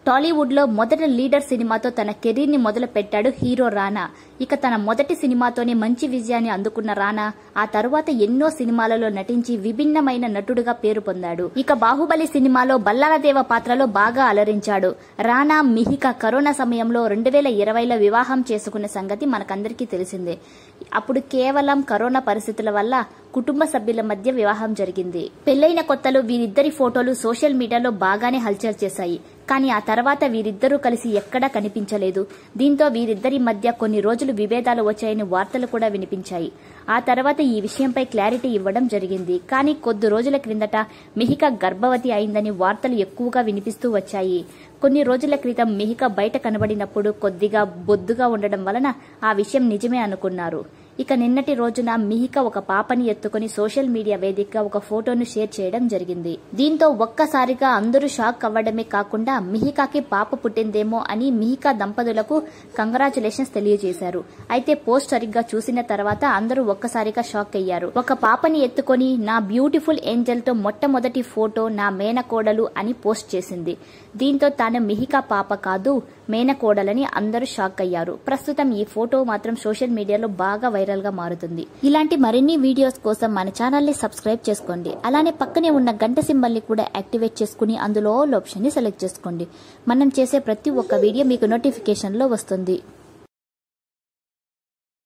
టాలీవుడ్ లో మొదటి లీడర్ సినిమాతో తన కెరీర్ ని మొదలు పెట్టాడు హీరో రానా ఇక తన మొదటి సినిమాతోనే మంచి విజయాన్ని అందుకున్న రానా ఆ తరువాత ఎన్నో సినిమాలలో నటించి విభిన్నమైన నటుడుగా పేరు పొందాడు ఇక బాహుబలి సినిమాలో బల్లాలదేవ పాత్రలో బాగా అలరించాడు రానా మిహిక కరోనా సమయంలో రెండు వేల ఇరవైలో వివాహం చేసుకున్న సంగతి మనకందరికీ తెలిసిందే అప్పుడు కేవలం కరోనా పరిస్థితుల వల్ల కుటుంబ సభ్యుల మధ్య వివాహం జరిగింది పెళ్లైన కొత్తలో వీరిద్దరి ఫోటోలు సోషల్ మీడియాలో బాగానే హల్చల్ చేశాయి కానీ ఆ తర్వాత వీరిద్దరూ కలిసి ఎక్కడా కనిపించలేదు దీంతో వీరిద్దరి మధ్య కొన్ని రోజులు విభేదాలు వచ్చాయని వార్తలు కూడా వినిపించాయి ఆ తర్వాత ఈ విషయంపై క్లారిటీ ఇవ్వడం జరిగింది కానీ కొద్ది రోజుల క్రిందట మిహిక గర్భవతి అయిందని వార్తలు ఎక్కువగా వినిపిస్తూ వచ్చాయి కొన్ని రోజుల క్రితం మిహిక బయట కనబడినప్పుడు కొద్దిగా బొద్దుగా ఉండడం వలన ఆ విషయం నిజమే అనుకున్నారు ఇక నిన్నటి రోజున మిహిక ఒక పాపని ఎత్తుకుని సోషల్ మీడియా వేదికగా ఒక ఫోటోను షేర్ చేయడం జరిగింది దీంతో ఒక్కసారిగా అందరూ షాక్ అవ్వడమే కాకుండా మిహికాకి పాప పుట్టిందేమో అని మిహికా దంపతులకు కంగ్రాచులేషన్స్ తెలియజేశారు అయితే పోస్ట్ సరిగ్గా చూసిన తర్వాత అందరూ ఒక్కసారిగా షాక్ అయ్యారు ఒక పాపని ఎత్తుకొని నా బ్యూటిఫుల్ ఏంజల్ తో మొట్టమొదటి ఫోటో నా మేనకోడలు అని పోస్ట్ చేసింది దీంతో తాను మిహికా పాప కాదు మేనకోడలని అందరూ షాక్ అయ్యారు ప్రస్తుతం ఈ ఫోటో మాత్రం సోషల్ మీడియాలో బాగా వైరల్ గా మారుతుంది ఇలాంటి మరిన్ని వీడియోస్ కోసం మన ఛానల్ ని సబ్స్క్రైబ్ చేసుకోండి అలానే పక్కనే ఉన్న గంట సింబల్ ని కూడా యాక్టివేట్ చేసుకుని అందులో ఆల్ ఆప్షన్ ని సెలెక్ట్ చేసుకోండి మనం చేసే ప్రతి ఒక్క వీడియో మీకు నోటిఫికేషన్ లో వస్తుంది